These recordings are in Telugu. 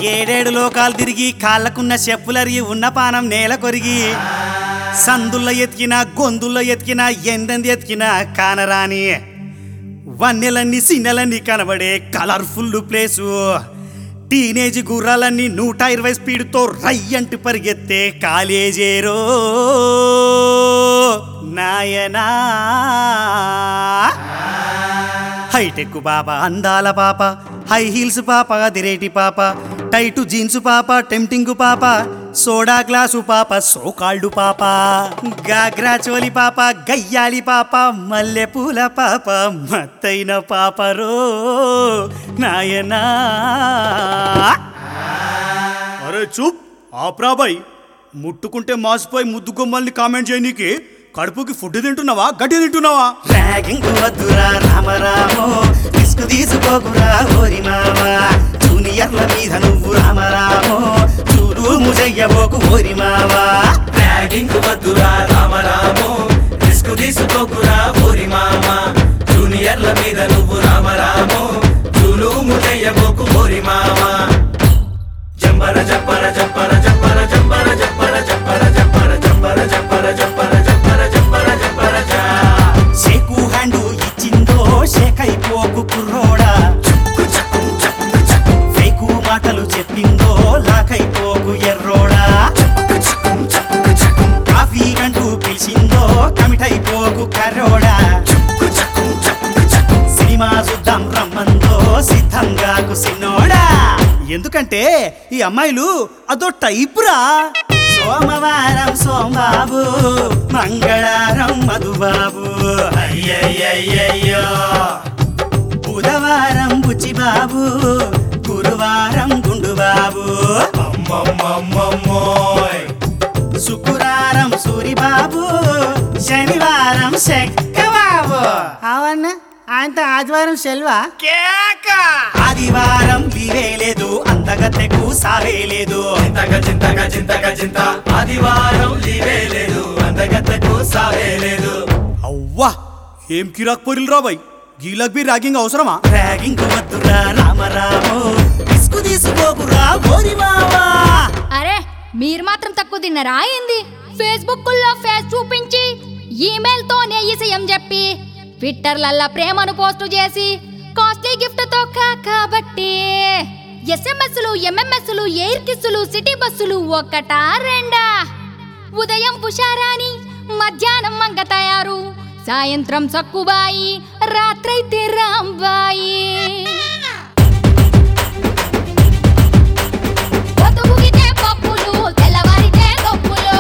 ఏడేడు లోకాలు తిరిగి కాళ్ళకున్న చెప్పులరిగి ఉన్న పానం నేల కొరిగి సందుల్లో ఎతికినా గొంతుల్లో ఎతికినా ఎందెంది ఎతికినా కానరాని వన్నెలన్నీ సిన్నెలన్నీ కనబడే కలర్ఫుల్ ప్లేసు టీనేజ్ గుర్రాలన్నీ నూట ఇరవై స్పీడ్తో రయ్యంటి పరిగెత్తే కాలేజేరో నాయనా హైటెక్ పాప అందాల పాప హై హీల్స్ పాప అదిరేటి పాప టైటు జీన్స్ పాప టెంప్టింగ్ పాప సోడా గ్లాసు పాప సోకాల్డు పాప గాగ్రా చోలి పాప గయ్యాలి పాప మల్లె పూల పాప మత్తైన పాపరో నాయనా అరే చూప్ ఆప్రాబాయ్ ముట్టుకుంటే మాసిపోయి ముద్దు గుమ్మల్ని కామెంట్ చేయనీకి కడుపుకి ఫుడ్ తింటున్నావా గడ్డి తింటున్నావా ర్యాగింగ్ వద్దురా రామరామో రిస్క్ తీసుకోకురా ఓరి మామా జూనియర్ల మీద నువ్వు రామరామో చూడు ముజయ్యబోకు ఓరి మామా ర్యాగింగ్ వద్దురా రామరామో రిస్క్ తీసుకోకురా ఊరి మామ జూనియర్ల మీద నువ్వు రామరామో చూలు ముజయ్యబోకు ఊరి మామ జంబర జంబర జంబర జంబర జంబర జంబర జంబర జంబర జంబర జంబర జంబర జంబర జంబర జంబర జా షేకు హ్యాండు ఇచ్చిందో షేక్ అయిపోకు కుర్రోడా ఫేకు మాటలు చెప్పిందో లాకైపోకు ఎర్రోడా కాఫీ అంటూ పిలిచిందో కమిటైపోకు కర్రోడా సినిమా చూద్దాం రమ్మందో సిద్ధంగాకు సిన్నోడా ఎందుకంటే ఈ అమ్మాయిలు అదో టైపురా సోమవారం సోంబాబు మంగళవారం మధుబాబు అయ్యయ్యయ్యయ్యో బుధవారం బుచ్చిబాబు గురువారం గుండుబాబు అమ్మమ్మమ్మమ్మోయ్ శుక్రవారం సూరిబాబు శనివారం శక్కబాబు అవున్న ఆయనతో ఆదివారం సెల్వా ఆదివారం లీవే లేదు అందగత్తెకు సావే లేదు చింతక చింతక చింతక చింత ఆదివారం లీవే లేదు అందగత్తకు సావే లేదు అవ్వా ఏం కిరాక్ పొరిల్ రాబాయ్ గీలక్ బి ర్యాగింగ్ అవసరమా ర్యాగింగ్ వద్దురా రామరామో ఇసుకు తీసుకోకురా ఓరి మావా అరే మీరు మాత్రం తక్కువ తిన్నారా ఏంది ఫేస్బుక్ లో ఫేస్ చూపించి ఈమెయిల్ తో నెయ్యిసయం చెప్పి ట్విట్టర్లల్లా ప్రేమను పోస్టు చేసి కాస్ట్లీ గిఫ్ట్ తో కాబట్టి ఎస్ఎంఎస్లు ఎంఎంఎస్లు ఎయిర్ కిస్సులు సిటీ బస్సులు ఒక్కటా రెండా ఉదయం పుషారాని మధ్యాహ్నం మంగ తయారు సాయంత్రం సక్కుబాయి రాత్రైతే రాంబాయి పొద్దుగుగితే పప్పులు తెల్లవారితే నొప్పులు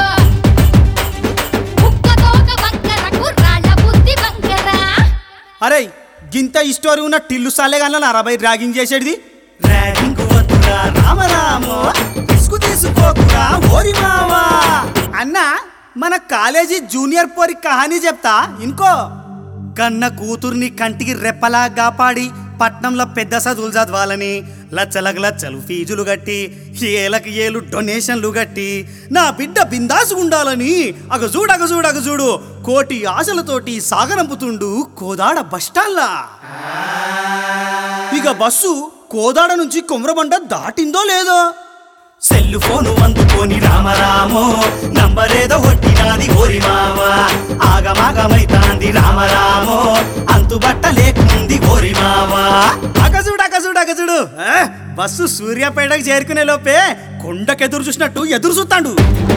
కుక్కతోక వంకర కుర్రాళ్ళ బుద్ధి వంకర అరే గింత ఇస్టోరీ ఉన్న టిల్లు సాలేగాన అరవై ర్యాగింగ్ చేసేది ర్యాగింగ్ వద్దురా రామరామో ఇసుకు తీసుకోకురా ఓరి మావా అన్న మన కాలేజీ జూనియర్ పోరి కహానీ చెప్తా ఇంకో కన్న కూతుర్ని కంటికి రెప్పలా కాపాడి పట్నంలో పెద్ద చదువులు చదవాలని లచ్చలకు లచ్చలు ఫీజులు కట్టి ఏలకు ఏలు డొనేషన్లు కట్టి నా బిడ్డ బిందాసు ఉండాలని అగజూడు అగజూడు అగజూడు కోటి ఆశలతోటి సాగనంపుతుండు కోదాడ బస్టాల్లా ఇక బస్సు కోదాడ నుంచి కొమరబండ దాటిందో లేదో సెల్లు ఫోను అందుకొని రామరామో నంబరేదో కొట్టినాది ఓరి మావా ఆగమాగమైతాంది రామరామో అంతుబట్ట లేకుంది ఓరి మావా అగజుడు అగజుడు అగజుడు ఆ, బస్సు సూర్యాపేటకు చేరుకునే లోపే కొండకెదురు చూసినట్టు ఎదురు చూస్తాడు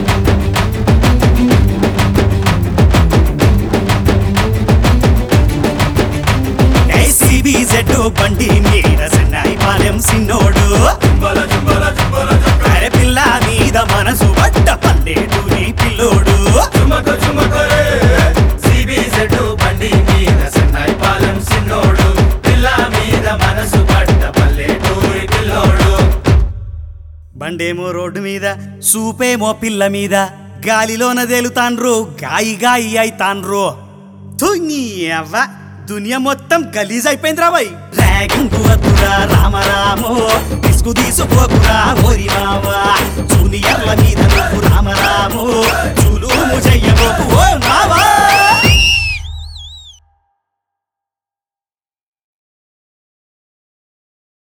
జెడ్ బండి మీద సన్నాయి పాలెం సిన్నోడు జుంబల జుంబల జుంబల జుంబల అరే పిల్ల మీద మనసు పడ్డ పల్లెటు నీ పిల్లోడు చుమక చుమకరే సిబిజెడ్ బండి మీద సన్నాయి పాలెం సిన్నోడు పిల్ల మీద మనసు పడ్డ పల్లెటూరి పిల్లోడు బండేమో రోడ్డు మీద సూపేమో పిల్ల మీద గాలిలోన తేలుతాన్రు గాయి గాయి అయితాన్రు థు, నీ అవ్వ దునియా మొత్తం గలీజ్ అయిపోయింది రాబాయ్ ర్యాగింగ్ వద్దురా రామరామో ఇసుకు తీసుకోకు